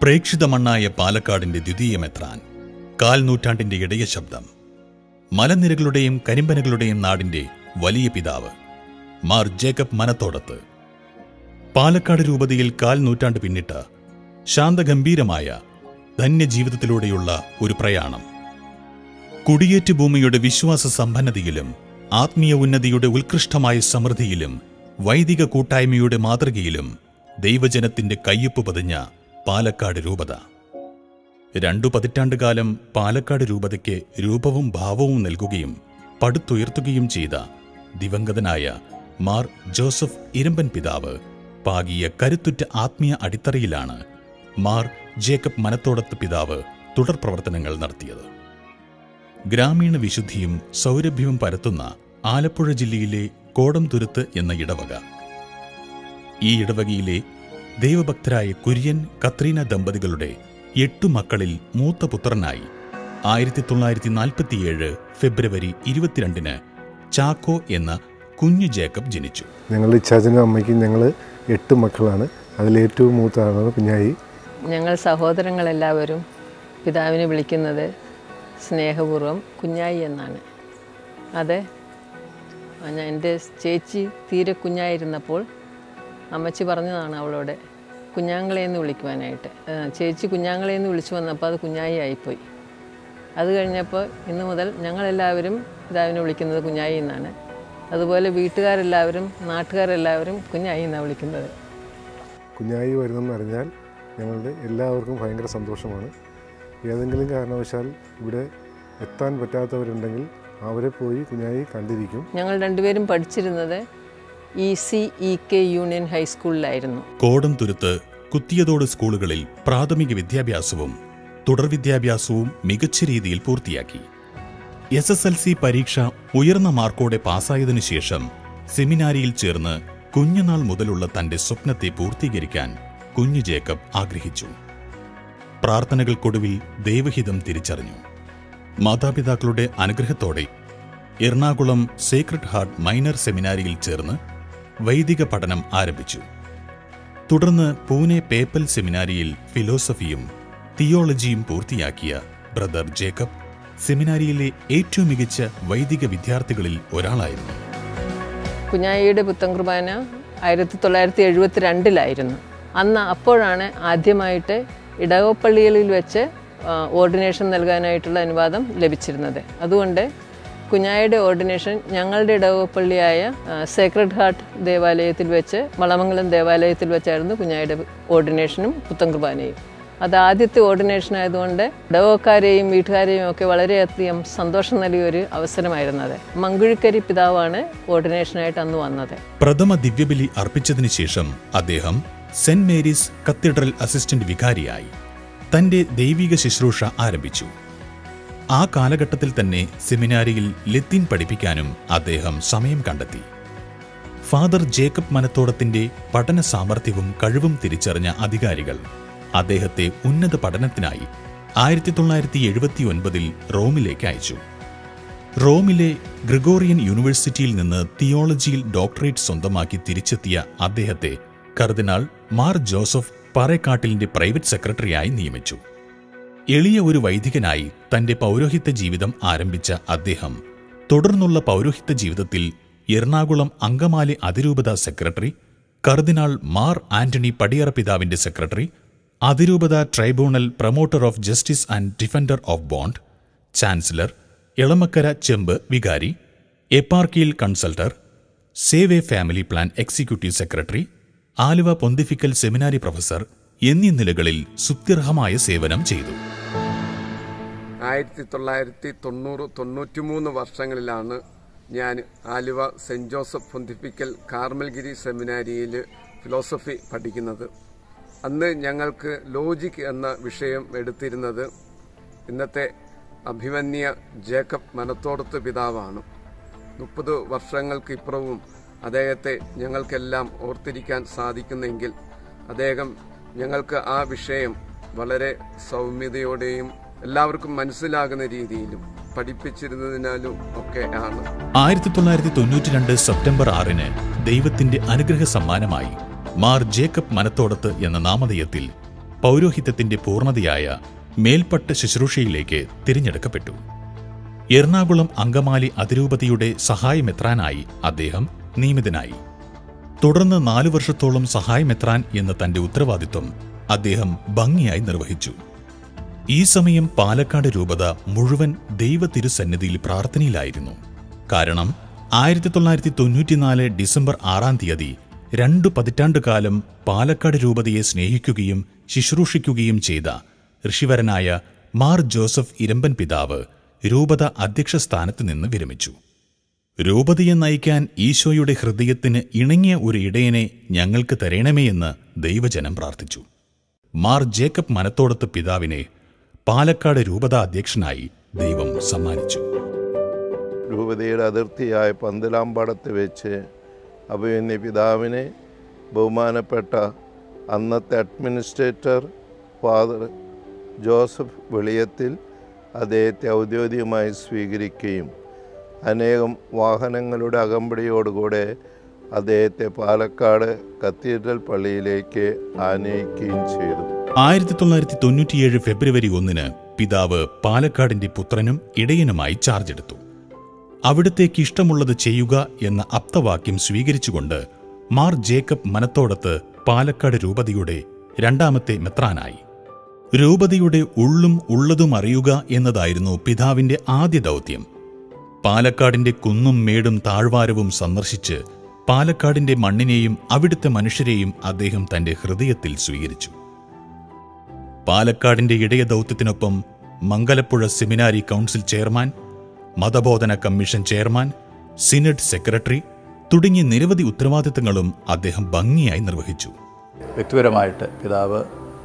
പ്രേക്ഷിതമണ്ണായ പാലക്കാടിന്റെ ദ്വിതീയമെത്രാൻ കാൽ നൂറ്റാണ്ടിന്റെ ഇടയ ശബ്ദം മലനിരകളുടെയും കരിമ്പനകളുടെയും നാടിന്റെ വലിയ പിതാവ് മാർ ജേക്കബ് മനത്തോടത്ത് പാലക്കാട് രൂപതയിൽ കാൽ നൂറ്റാണ്ട് പിന്നിട്ട ശാന്തഗംഭീരമായ ധന്യജീവിതത്തിലൂടെയുള്ള ഒരു പ്രയാണം കുടിയേറ്റ് ഭൂമിയുടെ വിശ്വാസ സമ്പന്നതയിലും ആത്മീയ ഉന്നതിയുടെ ഉത്കൃഷ്ടമായ സമൃദ്ധിയിലും വൈദിക കൂട്ടായ്മയുടെ മാതൃകയിലും ദൈവജനത്തിന്റെ കയ്യൊപ്പ് പതിഞ്ഞ പാലക്കാട് രൂപത രണ്ടു പതിറ്റാണ്ടുകാലം പാലക്കാട് രൂപതയ്ക്ക് രൂപവും ഭാവവും നൽകുകയും പടുത്തുയർത്തുകയും ചെയ്ത ദിവംഗതനായ മാർ ജോസഫ് ഇരമ്പൻ പിതാവ് പാകിയ കരുത്തുറ്റ ആത്മീയ അടിത്തറയിലാണ് മാർ ജേക്കബ് മനത്തോടത്ത് പിതാവ് തുടർ പ്രവർത്തനങ്ങൾ നടത്തിയത് ഗ്രാമീണ വിശുദ്ധിയും സൗരഭ്യവും പരത്തുന്ന ആലപ്പുഴ ജില്ലയിലെ കോടംതുരുത്ത് എന്ന ഇടവക ഈ ഇടവകയിലെ ദൈവഭക്തരായ കുര്യൻ കത്രീന ദമ്പതികളുടെ എട്ടു മക്കളിൽ മൂത്ത പുത്രനായി ആയിരത്തി തൊള്ളായിരത്തി നാൽപ്പത്തിയേഴ് ഫെബ്രുവരി ഇരുപത്തിരണ്ടിന് ചാക്കോ എന്ന കുഞ്ഞു ജേക്കബ് ജനിച്ചു ഞങ്ങളുടെ ഇച്ചാച്ചനും അമ്മയ്ക്കും ഞങ്ങൾ എട്ട് മക്കളാണ് അതിലേറ്റവും മൂത്ത ആളാണ് കുഞ്ഞായി ഞങ്ങൾ സഹോദരങ്ങളെല്ലാവരും പിതാവിനെ വിളിക്കുന്നത് സ്നേഹപൂർവ്വം കുഞ്ഞായി എന്നാണ് അതെ ആ, ഞാൻ എൻ്റെ ചേച്ചി തീരെ കുഞ്ഞായിരുന്നപ്പോൾ അമ്മച്ചി പറഞ്ഞതാണ് അവളോട് കുഞ്ഞാങ്ങളെ എന്ന് വിളിക്കുവാനായിട്ട് ആ, ചേച്ചി കുഞ്ഞാങ്ങളെ എന്ന് വിളിച്ചു വന്നപ്പോൾ അത് കുഞ്ഞായി ആയിപ്പോയി അത് കഴിഞ്ഞപ്പോൾ ഇന്ന് മുതൽ ഞങ്ങളെല്ലാവരും പിതാവിനെ വിളിക്കുന്നത് കുഞ്ഞായി എന്നാണ് അതുപോലെ വീട്ടുകാരെല്ലാവരും നാട്ടുകാരെല്ലാവരും കുഞ്ഞായി എന്നാണ് വിളിക്കുന്നത് കുഞ്ഞായി വരുന്നെന്ന് അറിഞ്ഞാൽ ഞങ്ങളുടെ എല്ലാവർക്കും ഭയങ്കര സന്തോഷമാണ് ഏതെങ്കിലും കാരണവശാൽ ഇവിടെ എത്താൻ പറ്റാത്തവരുണ്ടെങ്കിൽ അവരെ പോയി കുഞ്ഞായി കണ്ടിരിക്കും ഞങ്ങൾ രണ്ടുപേരും പഠിച്ചിരുന്നത് E C E K union ഹൈസ്കൂളിലായിരുന്നു കോടം തുരുത്ത് കുത്തിയതോട് സ്കൂളുകളിൽ പ്രാഥമിക വിദ്യാഭ്യാസവും തുടർ വിദ്യാഭ്യാസവും മികച്ച രീതിയിൽ പൂർത്തിയാക്കി എസ് എസ് എൽ സി പരീക്ഷ ഉയർന്ന മാർക്കോടെ പാസ്സായതിനു ശേഷം സെമിനാരിയിൽ ചേർന്ന് കുഞ്ഞുനാൾ മുതലുള്ള തന്റെ സ്വപ്നത്തെ പൂർത്തീകരിക്കാൻ കുഞ്ഞു ജേക്കബ് ആഗ്രഹിച്ചു പ്രാർത്ഥനകൾക്കൊടുവിൽ ദൈവഹിതം തിരിച്ചറിഞ്ഞു മാതാപിതാക്കളുടെ അനുഗ്രഹത്തോടെ എറണാകുളം സേക്രഡ് ഹാർട്ട് മൈനർ സെമിനാരിയിൽ ചേർന്ന് വൈദിക പഠനം ആരംഭിച്ചു തുടർന്ന് പൂനെ പേപ്പൽ സെമിനാരിയിൽ ഫിലോസഫിയും തിയോളജിയും പൂർത്തിയാക്കിയ ബ്രദർ ജേക്കബ് സെമിനാരിയിലെ ഏറ്റവും മികച്ച വൈദിക വിദ്യാർത്ഥികളിൽ ഒരാളായിരുന്നു കുഞ്ഞായിയുടെ പുത്തൻ കുർബാന ആയിരത്തി തൊള്ളായിരത്തി എഴുപത്തി രണ്ടിലായിരുന്നു അന്ന് അപ്പോഴാണ് ആദ്യമായിട്ട് ഇടവപ്പള്ളികളിൽ വെച്ച് ആ, ഓർഡിനേഷൻ നൽകാനായിട്ടുള്ള അനുവാദം ലഭിച്ചിരുന്നത് അതുകൊണ്ട് കുഞ്ഞായിയുടെ ഓർഡിനേഷൻ ഞങ്ങളുടെ ഇടവപ്പള്ളിയായ ആ, സേക്രഡ് ഹാർട്ട് ദേവാലയത്തിൽ വെച്ച് വളമംഗലം ദേവാലയത്തിൽ വെച്ചായിരുന്നു കുഞ്ഞായിയുടെ ഓർഡിനേഷനും പുത്തൻ കുർബാനയും അത് ആദ്യത്തെ ഓർഡിനേഷൻ ആയതുകൊണ്ട് ഇടവക്കാരെയും വീട്ടുകാരെയും ഒക്കെ വളരെയധികം സന്തോഷം നൽകിയ ഒരു അവസരമായിരുന്നു അത് മങ്കുഴിക്കരി പിതാവാണ് ഓർഡിനേഷനായിട്ട് അന്ന് വന്നത് പ്രഥമ ദിവ്യബലി അർപ്പിച്ചതിനു ശേഷം അദ്ദേഹം സെന്റ് മേരീസ് കത്തീഡ്രൽ അസിസ്റ്റന്റ് വികാരിയായി തന്റെ ദൈവിക ശുശ്രൂഷ ആരംഭിച്ചു ആ കാലഘട്ടത്തിൽ തന്നെ സെമിനാരിയിൽ ലത്തീൻ പഠിപ്പിക്കാനും അദ്ദേഹം സമയം കണ്ടെത്തി ഫാദർ ജേക്കബ് മനത്തോടത്തിന്റെ പഠന സാമർഥ്യവും കഴിവും തിരിച്ചറിഞ്ഞ അധികാരികൾ അദ്ദേഹത്തെ ഉന്നത പഠനത്തിനായി ആയിരത്തി തൊള്ളായിരത്തി എഴുപത്തി ഒൻപതിൽ റോമിലേക്ക് അയച്ചു റോമിലെ ഗ്രിഗോറിയൻ യൂണിവേഴ്സിറ്റിയിൽ നിന്ന് തിയോളജിയിൽ ഡോക്ടറേറ്റ് സ്വന്തമാക്കി തിരിച്ചെത്തിയ അദ്ദേഹത്തെ കർദിനാൾ മാർ ജോസഫ് പാറേക്കാട്ടിലിന്റെ പ്രൈവറ്റ് സെക്രട്ടറിയായി നിയമിച്ചു എളിയ ഒരു വൈദികനായി തന്റെ പൗരോഹിത്യ ജീവിതം ആരംഭിച്ച അദ്ദേഹം തുടർന്നുള്ള പൗരോഹിത്യ ജീവിതത്തിൽ എറണാകുളം അങ്കമാലി അതിരൂപത സെക്രട്ടറി കർദിനാൾ മാർ ആന്റണി പടിയറ പിതാവിന്റെ സെക്രട്ടറി അതിരൂപത tribunal promoter of justice and defender of bond chancellor Elamakkara Chembu വികാരി എപ്പാർക്കിയിൽ consultor save a family plan executive secretary Aluva pontifical seminary professor എന്നീ നിലകളിൽ സുത്യർഹമായ സേവനം ചെയ്തു ആയിരത്തി തൊള്ളായിരത്തി തൊണ്ണൂറ് തൊണ്ണൂറ്റിമൂന്ന് വർഷങ്ങളിലാണ് ഞാൻ Aluva saint Joseph pontifical Carmelgiri സെമിനാരിയിൽ ഫിലോസഫി പഠിക്കുന്നത് അന്ന് ഞങ്ങൾക്ക് ലോജിക് എന്ന വിഷയം എടുത്തിരുന്നത് ഇന്നത്തെ അഭിമന്യ ജേക്കബ് മനത്തോടത്ത് പിതാവാണ് മുപ്പത് വർഷങ്ങൾക്ക് ഇപ്പുറവും അദ്ദേഹത്തെ ഞങ്ങൾക്കെല്ലാം ഓർത്തിരിക്കാൻ സാധിക്കുന്നെങ്കിൽ അദ്ദേഹം ഞങ്ങൾക്ക് ആ വിഷയം വളരെ സൗമ്യതയോടെയും എല്ലാവർക്കും മനസ്സിലാകുന്ന രീതിയിലും പഠിപ്പിച്ചിരുന്നതിനാലും ഒക്കെ ആണ് ആയിരത്തി തൊള്ളായിരത്തി തൊണ്ണൂറ്റിരണ്ട് സെപ്റ്റംബർ ആറിന് ദൈവത്തിന്റെ അനുഗ്രഹ സമ്മാനമായി മാർ ജേക്കബ് മനത്തോടത്ത് എന്ന നാമധേയത്തിൽ പൗരോഹിത്യത്തിന്റെ പൂർണ്ണതയായ മേൽപ്പട്ട് ശുശ്രൂഷയിലേക്ക് തിരഞ്ഞെടുക്കപ്പെട്ടു എറണാകുളം അങ്കമാലി അതിരൂപതയുടെ സഹായമെത്രാനായി അദ്ദേഹം നിയമിതനായി തുടർന്ന് നാലു വർഷത്തോളം സഹായമെത്രാൻ എന്ന തന്റെ ഉത്തരവാദിത്വം അദ്ദേഹം ഭംഗിയായി നിർവഹിച്ചു ഈ സമയം പാലക്കാട് രൂപത മുഴുവൻ ദൈവ തിരുസന്നിധിയിൽ പ്രാർത്ഥനയിലായിരുന്നു കാരണം ആയിരത്തി തൊള്ളായിരത്തി തൊണ്ണൂറ്റിനാല് ഡിസംബർ ആറാം തീയതി രണ്ടു പതിറ്റാണ്ടുകാലം പാലക്കാട് രൂപതയെ സ്നേഹിക്കുകയും ശുശ്രൂഷിക്കുകയും ചെയ്ത ഋഷിവരനായ മാർ ജോസഫ് ഇരമ്പൻ പിതാവ് രൂപത അധ്യക്ഷ സ്ഥാനത്ത് നിന്ന് വിരമിച്ചു രൂപതയെ നയിക്കാൻ ഈശോയുടെ ഹൃദയത്തിന് ഇണങ്ങിയ ഒരു ഇടയനെ ഞങ്ങൾക്ക് തരണമേ എന്ന് ദൈവജനം പ്രാർത്ഥിച്ചു മാർ ജേക്കബ് മനത്തോടത്ത് പിതാവിനെ പാലക്കാട് രൂപത അധ്യക്ഷനായി ദൈവം സമ്മാനിച്ചു രൂപതയുടെ അതിർത്തിയായ പന്തലാമ്പാടത്ത് വെച്ച് അഭിമന്യ പിതാവിനെ ബഹുമാനപ്പെട്ട അന്നത്തെ അഡ്മിനിസ്ട്രേറ്റർ ഫാദർ ജോസഫ് വെളിയത്തിൽ അദ്ദേഹത്തെ ഔദ്യോഗികമായി സ്വീകരിക്കുകയും അനേകം വാഹനങ്ങളുടെ അകമ്പടിയോടുകൂടെ അദ്ദേഹത്തെ പാലക്കാട് കത്തീഡ്രൽ പള്ളിയിലേക്ക് ആനയിക്കുകയും ചെയ്തു ആയിരത്തി തൊള്ളായിരത്തി തൊണ്ണൂറ്റിയേഴ് ഫെബ്രുവരി ഒന്നിന് പിതാവ് പാലക്കാടിന്റെ പുത്രനും ഇടയനുമായി ചാർജ് എടുത്തു അവിടത്തേക്ക് ഇഷ്ടമുള്ളത് ചെയ്യുക എന്ന അപ്തവാക്യം സ്വീകരിച്ചുകൊണ്ട് മാർ ജേക്കബ് മനത്തോടത്ത് പാലക്കാട് രൂപതയുടെ രണ്ടാമത്തെ മെത്രാനായി രൂപതയുടെ ഉള്ളും ഉള്ളതും അറിയുക എന്നതായിരുന്നു പിതാവിന്റെ ആദ്യ ദൗത്യം പാലക്കാടിന്റെ കുന്നും മേടും താഴ്വാരവും സന്ദർശിച്ച് പാലക്കാടിന്റെ മണ്ണിനെയും അവിടുത്തെ മനുഷ്യരെയും അദ്ദേഹം തന്റെ ഹൃദയത്തിൽ സ്വീകരിച്ചു പാലക്കാടിന്റെ ഇടയ ദൗത്യത്തിനൊപ്പം മംഗലപ്പുഴ സെമിനാരി കൗൺസിൽ ചെയർമാൻ മതബോധന കമ്മീഷൻ ചെയർമാൻ സിനഡ് സെക്രട്ടറി തുടങ്ങിയ നിരവധി ഉത്തരവാദിത്തങ്ങളും അദ്ദേഹം ഭംഗിയായി നിർവഹിച്ചു വ്യക്തിപരമായിട്ട് പിതാവ്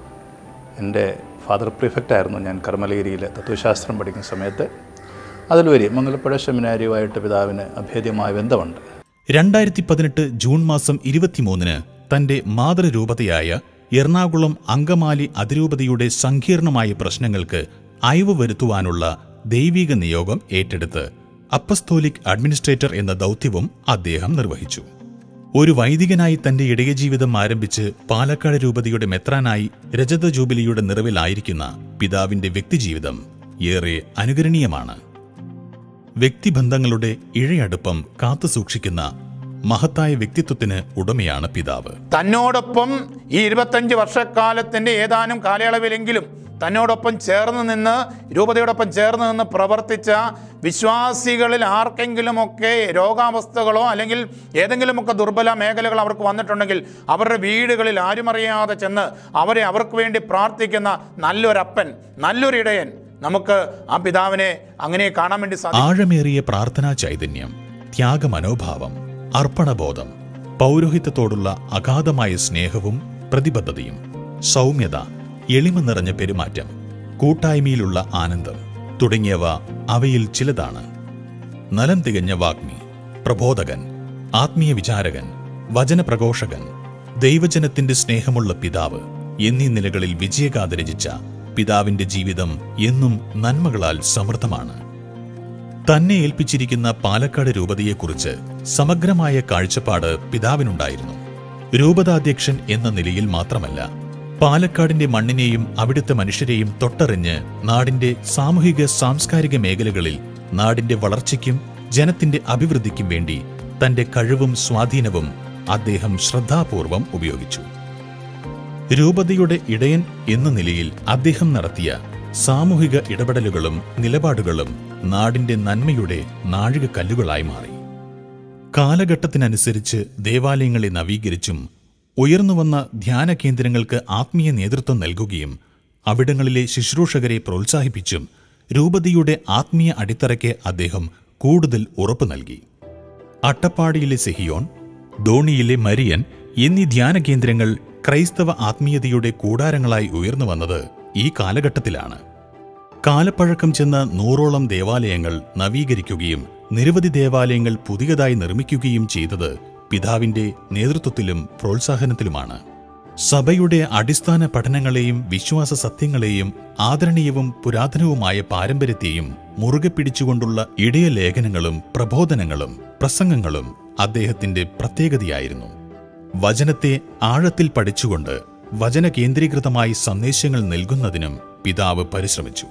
എൻ്റെ ഫാദർ പ്രിഫക്റ്റായിരുന്നു ഞാൻ കർമ്മലഗിരിയിൽ തത്വശാസ്ത്രം പഠിക്കുന്ന സമയത്ത് അതിലുപരി മംഗലപ്പുഴ സെമിനാരിയുമായിട്ട് പിതാവിന് അഭേദ്യമായ ബന്ധമുണ്ട് രണ്ടായിരത്തി പതിനെട്ട് ജൂൺ മാസം ഇരുപത്തിമൂന്നിന് തന്റെ മാതൃരൂപതയായ എറണാകുളം അങ്കമാലി അതിരൂപതയുടെ സങ്കീർണമായ പ്രശ്നങ്ങൾക്ക് അയവ് വരുത്തുവാനുള്ള ദൈവിക നിയോഗം ഏറ്റെടുത്ത് അപ്പസ്തോലിക് അഡ്മിനിസ്ട്രേറ്റർ എന്ന ദൗത്യവും അദ്ദേഹം നിർവഹിച്ചു ഒരു വൈദികനായി തന്റെ ഇടയജീവിതം ആരംഭിച്ച് പാലക്കാട് രൂപതയുടെ മെത്രാനായി രജത ജൂബിലിയുടെ നിറവിലായിരിക്കുന്ന പിതാവിന്റെ വ്യക്തിജീവിതം ഏറെ അനുകരണീയമാണ് വ്യക്തിബന്ധങ്ങളുടെ ഇഴയടുപ്പം കാത്തുസൂക്ഷിക്കുന്ന മഹത്തായ വ്യക്തിത്വത്തിന് ഉടമയാണ് പിതാവ് തന്നോടൊപ്പം ഈ ഇരുപത്തഞ്ച് വർഷക്കാലത്തിൻ്റെ ഏതാനും കാലയളവിലെങ്കിലും തന്നോടൊപ്പം ചേർന്ന് നിന്ന് രൂപതയോടൊപ്പം ചേർന്ന് നിന്ന് പ്രവർത്തിച്ച വിശ്വാസികളിൽ ആർക്കെങ്കിലുമൊക്കെ രോഗാവസ്ഥകളോ അല്ലെങ്കിൽ ഏതെങ്കിലുമൊക്കെ ദുർബല മേഖലകൾ അവർക്ക് വന്നിട്ടുണ്ടെങ്കിൽ അവരുടെ വീടുകളിൽ ആരുമറിയാതെ ചെന്ന് അവരെ അവർക്ക് വേണ്ടി പ്രാർത്ഥിക്കുന്ന നല്ലൊരപ്പൻ നല്ലൊരു ഇടയൻ നമുക്ക് ആ പിതാവിനെ അങ്ങനെ കാണാൻ വേണ്ടി സാധിക്കും ആഴമേറിയ പ്രാർത്ഥനാ ചൈതന്യം ത്യാഗമനോഭാവം അർപ്പണബോധം പൗരോഹിത്യത്തോടുള്ള അഗാധമായ സ്നേഹവും പ്രതിബദ്ധതയും സൗമ്യത എളിമ നിറഞ്ഞ പെരുമാറ്റം കൂട്ടായ്മയിലുള്ള ആനന്ദം തുടങ്ങിയവ അവയിൽ ചിലതാണ് നലം തികഞ്ഞ വാഗ്മി പ്രബോധകൻ ആത്മീയ വിചാരകൻ വചനപ്രഘോഷകൻ ദൈവജനത്തിന്റെ സ്നേഹമുള്ള പിതാവ് എന്നീ നിലകളിൽ വിജയഗാഥ രചിച്ച പിതാവിന്റെ ജീവിതം എന്നും നന്മകളാൽ സമൃദ്ധമാണ് തന്നെ ഏൽപ്പിച്ചിരിക്കുന്ന പാലക്കാട് രൂപതയെക്കുറിച്ച് സമഗ്രമായ കാഴ്ചപ്പാട് പിതാവിനുണ്ടായിരുന്നു രൂപതാധ്യക്ഷൻ എന്ന നിലയിൽ മാത്രമല്ല പാലക്കാടിന്റെ മണ്ണിനെയും അവിടുത്തെ മനുഷ്യരെയും തൊട്ടറിഞ്ഞ് നാടിന്റെ സാമൂഹിക സാംസ്കാരിക മേഖലകളിൽ നാടിന്റെ വളർച്ചയ്ക്കും ജനത്തിന്റെ അഭിവൃദ്ധിക്കും വേണ്ടി തന്റെ കഴിവും സ്വാധീനവും അദ്ദേഹം ശ്രദ്ധാപൂർവം ഉപയോഗിച്ചു രൂപതയുടെ ഇടയൻ എന്ന നിലയിൽ അദ്ദേഹം നടത്തിയ സാമൂഹിക ഇടപെടലുകളും നിലപാടുകളും നാടിന്റെ നന്മയുടെ നാഴികക്കല്ലുകളായി മാറി കാലഘട്ടത്തിനനുസരിച്ച് ദേവാലയങ്ങളെ നവീകരിച്ചും ഉയർന്നുവന്ന ധ്യാന കേന്ദ്രങ്ങൾക്ക് ആത്മീയ നേതൃത്വം നൽകുകയും അവിടങ്ങളിലെ ശുശ്രൂഷകരെ പ്രോത്സാഹിപ്പിച്ചും രൂപതയുടെ ആത്മീയ അടിത്തറയ്ക്ക് അദ്ദേഹം കൂടുതൽ ഉറപ്പു നൽകി അട്ടപ്പാടിയിലെ സെഹിയോൺ ധോണിയിലെ മരിയൻ എന്നീ ധ്യാന കേന്ദ്രങ്ങൾ ക്രൈസ്തവ ആത്മീയതയുടെ കൂടാരങ്ങളായി ഉയർന്നു വന്നത് ഈ കാലഘട്ടത്തിലാണ് കാലപ്പഴക്കം ചെന്ന നൂറോളം ദേവാലയങ്ങൾ നവീകരിക്കുകയും നിരവധി ദേവാലയങ്ങൾ പുതിയതായി നിർമ്മിക്കുകയും ചെയ്തത് പിതാവിന്റെ നേതൃത്വത്തിലും പ്രോത്സാഹനത്തിലുമാണ് സഭയുടെ അടിസ്ഥാന പഠനങ്ങളെയും വിശ്വാസ സത്യങ്ങളെയും ആദരണീയവും പുരാതനവുമായ പാരമ്പര്യത്തെയും മുറുകെ പിടിച്ചുകൊണ്ടുള്ള ഇടയ ലേഖനങ്ങളും പ്രബോധനങ്ങളും പ്രസംഗങ്ങളും അദ്ദേഹത്തിന്റെ പ്രത്യേകതയായിരുന്നു വചനത്തെ ആഴത്തിൽ പഠിച്ചുകൊണ്ട് വചന കേന്ദ്രീകൃതമായി സന്ദേശങ്ങൾ നൽകുന്നതിനും പിതാവ് പരിശ്രമിച്ചു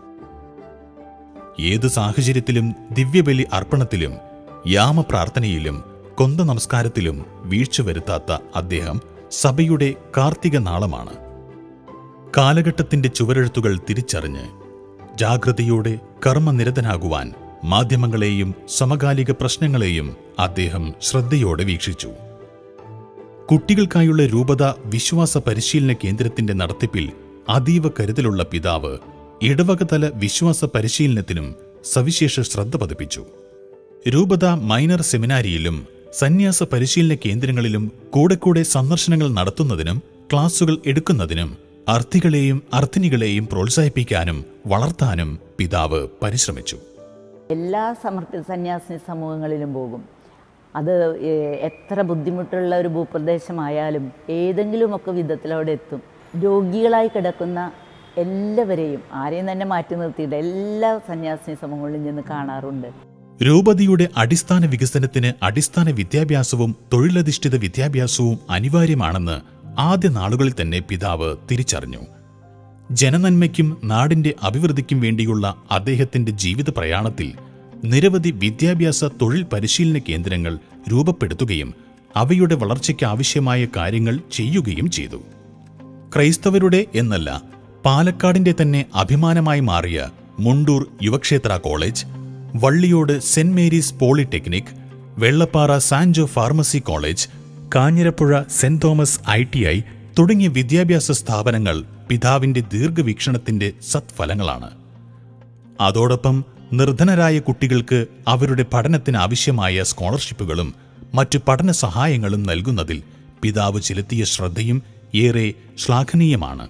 ഏത് സാഹചര്യത്തിലും ദിവ്യബലി അർപ്പണത്തിലും യാമപ്രാർത്ഥനയിലും കൊന്ത നമസ്കാരത്തിലും വീഴ്ച വരുത്താത്ത അദ്ദേഹം സഭയുടെ കാർത്തിക നാളമാണ് കാലഘട്ടത്തിന്റെ ചുവരെഴുത്തുകൾ തിരിച്ചറിഞ്ഞ് ജാഗ്രതയോടെ കർമ്മനിരതനാകുവാൻ മാധ്യമങ്ങളെയും സമകാലിക പ്രശ്നങ്ങളെയും അദ്ദേഹം ശ്രദ്ധയോടെ വീക്ഷിച്ചു കുട്ടികൾക്കായുള്ള രൂപത വിശ്വാസ പരിശീലന കേന്ദ്രത്തിന്റെ നടത്തിപ്പിൽ അതീവ കരുതലുള്ള പിതാവ് ഇടവകതല വിശ്വാസ പരിശീലനത്തിനും സവിശേഷ ശ്രദ്ധ പതിപ്പിച്ചു രൂപത മൈനർ സെമിനാരിയിലും സന്യാസ പരിശീലന കേന്ദ്രങ്ങളിലും കൂടെ കൂടെ സന്ദർശനങ്ങൾ നടത്തുന്നതിനും ക്ലാസുകൾ എടുക്കുന്നതിനും അർത്ഥികളെയും അർത്ഥിനികളെയും പ്രോത്സാഹിപ്പിക്കാനും വളർത്താനും പിതാവ് പരിശ്രമിച്ചു എല്ലാ സമർപ്പിത സന്യാസിനി സമൂഹങ്ങളിലും പോകും അത് ഏ- എത്ര ബുദ്ധിമുട്ടുള്ള ഒരു ഭൂപ്രദേശമായാലും ഏതെങ്കിലുമൊക്കെ വിധത്തിൽ അവിടെ എത്തും രോഗികളായി കിടക്കുന്ന എല്ലാവരെയും ആരെയും തന്നെ മാറ്റി നിർത്തിയിട്ട് എല്ലാ സന്യാസിനി സമൂഹങ്ങളിലും ചെന്ന് കാണാറുണ്ട് രൂപതയുടെ അടിസ്ഥാന വികസനത്തിന് അടിസ്ഥാന വിദ്യാഭ്യാസവും തൊഴിലധിഷ്ഠിത വിദ്യാഭ്യാസവും അനിവാര്യമാണെന്ന് ആദ്യ നാളുകളിൽ തന്നെ പിതാവ് തിരിച്ചറിഞ്ഞു ജനനന്മയ്ക്കും നാടിന്റെ അഭിവൃദ്ധിക്കും വേണ്ടിയുള്ള അദ്ദേഹത്തിന്റെ ജീവിത പ്രയാണത്തിൽ നിരവധി വിദ്യാഭ്യാസ തൊഴിൽ പരിശീലന കേന്ദ്രങ്ങൾ രൂപപ്പെടുത്തുകയും അവയുടെ വളർച്ചയ്ക്ക് ആവശ്യമായ കാര്യങ്ങൾ ചെയ്യുകയും ചെയ്തു ക്രൈസ്തവരുടെ എന്നല്ല പാലക്കാടിന്റെ തന്നെ അഭിമാനമായി മാറിയ Mundur Yuvakshetra college Valliyode saint Mary's polytechnic Vellappara Sanjo pharmacy college Kanjirapuzha saint Thomas I T I തുടങ്ങിയ വിദ്യാഭ്യാസ സ്ഥാപനങ്ങൾ പിതാവിന്റെ ദീർഘവീക്ഷണത്തിന്റെ സത്ഫലങ്ങളാണ് അതോടൊപ്പം നിർധനരായ കുട്ടികൾക്ക് അവരുടെ പഠനത്തിന് ആവശ്യമായ സ്കോളർഷിപ്പുകളും മറ്റു പഠന സഹായങ്ങളും നൽകുന്നതിൽ പിതാവ് ചെലുത്തിയ ശ്രദ്ധയും ഏറെ ശ്ലാഘനീയമാണ്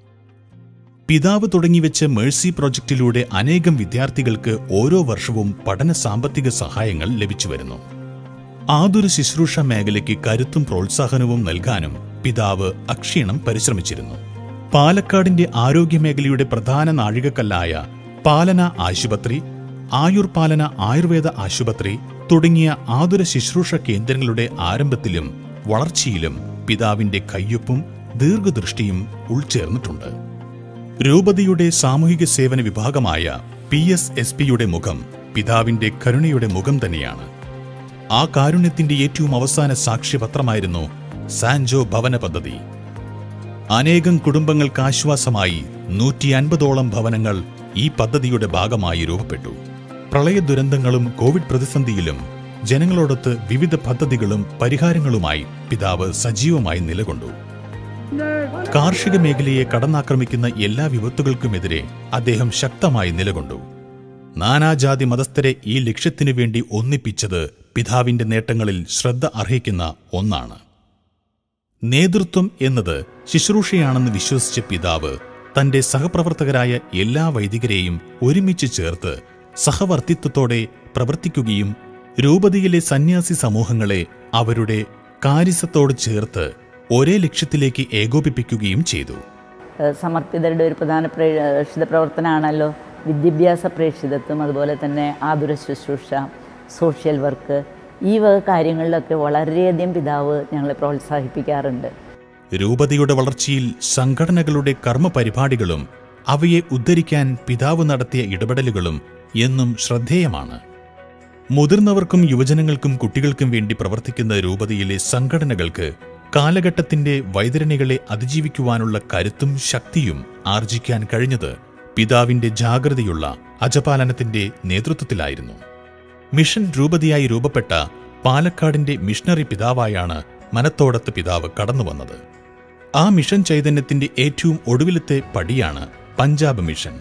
പിതാവ് തുടങ്ങിവെച്ച മേഴ്സി പ്രോജക്റ്റിലൂടെ അനേകം വിദ്യാർത്ഥികൾക്ക് ഓരോ വർഷവും പഠന സാമ്പത്തിക സഹായങ്ങൾ ലഭിച്ചു വരുന്നു ആതുര ശുശ്രൂഷ മേഖലയ്ക്ക് കരുത്തും പ്രോത്സാഹനവും നൽകാനും പിതാവ് അക്ഷീണം പരിശ്രമിച്ചിരുന്നു പാലക്കാടിന്റെ ആരോഗ്യമേഖലയുടെ പ്രധാന നാഴികക്കല്ലായ പാലന ആശുപത്രി ആയുർ പാലന ആയുർവേദ ആശുപത്രി തുടങ്ങിയ ആതുര ശുശ്രൂഷ കേന്ദ്രങ്ങളുടെ ആരംഭത്തിലും വളർച്ചയിലും പിതാവിന്റെ കയ്യൊപ്പും ദീർഘദൃഷ്ടിയും ഉൾച്ചേർന്നിട്ടുണ്ട് രൂപതയുടെ സാമൂഹിക സേവന വിഭാഗമായ പി എസ് എസ് പിയുടെ മുഖം പിതാവിന്റെ കരുണയുടെ മുഖം തന്നെയാണ് ആ കാരുണ്യത്തിന്റെ ഏറ്റവും അവസാന സാക്ഷ്യപത്രമായിരുന്നു സാൻജോ ഭവന പദ്ധതി അനേകം കുടുംബങ്ങൾക്ക് ആശ്വാസമായി നൂറ്റി അൻപതോളം ഭവനങ്ങൾ ഈ പദ്ധതിയുടെ ഭാഗമായി രൂപപ്പെട്ടു പ്രളയ ദുരന്തങ്ങളും കോവിഡ് പ്രതിസന്ധിയിലും ജനങ്ങളോടൊത്ത് വിവിധ പദ്ധതികളും പരിഹാരങ്ങളുമായി പിതാവ് സജീവമായി നിലകൊണ്ടു കാർഷിക മേഖലയെ കടന്നാക്രമിക്കുന്ന എല്ലാ വിപത്തുകൾക്കുമെതിരെ അദ്ദേഹം ശക്തമായി നിലകൊണ്ടു നാനാജാതി മതസ്ഥരെ ഈ ലക്ഷ്യത്തിനു വേണ്ടി ഒന്നിപ്പിച്ചത് പിതാവിന്റെ നേട്ടങ്ങളിൽ ശ്രദ്ധ അർഹിക്കുന്ന ഒന്നാണ് നേതൃത്വം എന്നത് ശുശ്രൂഷയാണെന്ന് വിശ്വസിച്ച പിതാവ് തന്റെ സഹപ്രവർത്തകരായ എല്ലാ വൈദികരെയും ഒരുമിച്ച് ചേർത്ത് സഹവർത്തിത്വത്തോടെ പ്രവർത്തിക്കുകയും രൂപതയിലെ സന്യാസി സമൂഹങ്ങളെ അവരുടെ കാര്യസ്ഥത്തോട് ചേർത്ത് ഒരേ ലക്ഷ്യത്തിലേക്ക് ഏകോപിപ്പിക്കുകയും ചെയ്തു ഏഹ് സമർപ്പിതരുടെ ഒരു പ്രധാന പ്രേക്ഷിത പ്രവർത്തനമാണല്ലോ വിദ്യാഭ്യാസ പ്രേക്ഷിതത്വം അതുപോലെ തന്നെ ആതുര ശുശ്രൂഷ സോഷ്യൽ വർക്ക് ഈ വക കാര്യങ്ങളിലൊക്കെ വളരെയധികം പിതാവ് ഞങ്ങളെ പ്രോത്സാഹിപ്പിക്കാറുണ്ട് രൂപതയുടെ വളർച്ചയിൽ സംഘടനകളുടെ കർമ്മപരിപാടികളും അവയെ ഉദ്ധരിക്കാൻ പിതാവ് നടത്തിയ ഇടപെടലുകളും എന്നും ശ്രദ്ധേയമാണ് മുതിർന്നവർക്കും യുവജനങ്ങൾക്കും കുട്ടികൾക്കും വേണ്ടി പ്രവർത്തിക്കുന്ന രൂപതയിലെ സംഘടനകൾക്ക് കാലഘട്ടത്തിന്റെ വൈതരണികളെ അതിജീവിക്കുവാനുള്ള കരുത്തും ശക്തിയും ആർജിക്കാൻ കഴിഞ്ഞത് പിതാവിന്റെ ജാഗ്രതയുള്ള അജപാലനത്തിന്റെ നേതൃത്വത്തിലായിരുന്നു മിഷൻ രൂപതയായി രൂപപ്പെട്ട പാലക്കാടിന്റെ മിഷണറി പിതാവായാണ് മനത്തോടത്ത് പിതാവ് കടന്നുവന്നത് ആ മിഷൻ ചൈതന്യത്തിന്റെ ഏറ്റവും ഒടുവിലത്തെ പടിയാണ് പഞ്ചാബ് മിഷൻ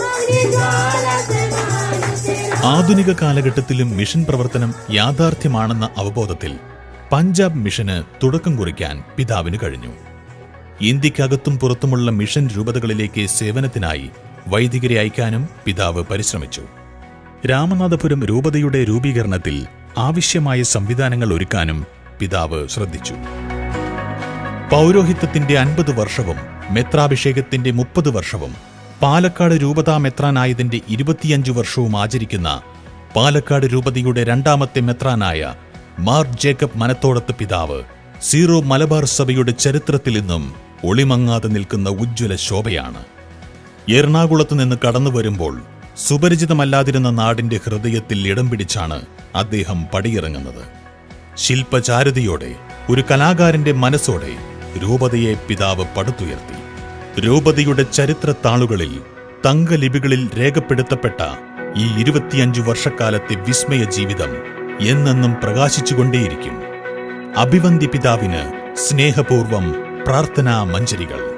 ആധുനിക കാലഘട്ടത്തിലും മിഷൻ പ്രവർത്തനം യാഥാർത്ഥ്യമാണെന്ന അവബോധത്തിൽ പഞ്ചാബ് മിഷന് തുടക്കം കുറിക്കാൻ പിതാവിന് കഴിഞ്ഞു ഇന്ത്യക്കകത്തും പുറത്തുമുള്ള മിഷൻ രൂപതകളിലേക്ക് സേവനത്തിനായി വൈദികരെ അയക്കാനും പിതാവ് പരിശ്രമിച്ചു രാമനാഥപുരം രൂപതയുടെ രൂപീകരണത്തിൽ ആവശ്യമായ സംവിധാനങ്ങൾ ഒരുക്കാനും പിതാവ് ശ്രദ്ധിച്ചു പൗരോഹിത്യത്തിന്റെ അൻപത് വർഷവും മെത്രാഭിഷേകത്തിന്റെ മുപ്പത് വർഷവും പാലക്കാട് രൂപതാ മെത്രാനായതിന്റെ ഇരുപത്തിയഞ്ചു വർഷവും ആചരിക്കുന്ന പാലക്കാട് രൂപതയുടെ രണ്ടാമത്തെ മെത്രാനായ മാർ ജേക്കബ് മനത്തോടത്ത് പിതാവ് സീറോ മലബാർ സഭയുടെ ചരിത്രത്തിൽ നിന്നും ഒളിമങ്ങാതെ നിൽക്കുന്ന ഉജ്ജ്വല ശോഭയാണ് എറണാകുളത്ത് നിന്ന് കടന്നു വരുമ്പോൾ സുപരിചിതമല്ലാതിരുന്ന നാടിന്റെ ഹൃദയത്തിൽ ഇടം പിടിച്ചാണ് അദ്ദേഹം പടിയിറങ്ങുന്നത് ശില്പചാരുതയോടെ ഒരു കലാകാരന്റെ മനസ്സോടെ രൂപതയെ പിതാവ് പടുത്തുയർത്തി രൂപതയുടെ ചരിത്രത്താളുകളിൽ തങ്കലിപികളിൽ രേഖപ്പെടുത്തപ്പെട്ട ഈ ഇരുപത്തിയഞ്ചു വർഷക്കാലത്തെ വിസ്മയ ജീവിതം എന്നെന്നും പ്രകാശിച്ചുകൊണ്ടേയിരിക്കും അഭിവന്ദ്യ പിതാവിന് സ്നേഹപൂർവം പ്രാർത്ഥനാ മഞ്ജരികൾ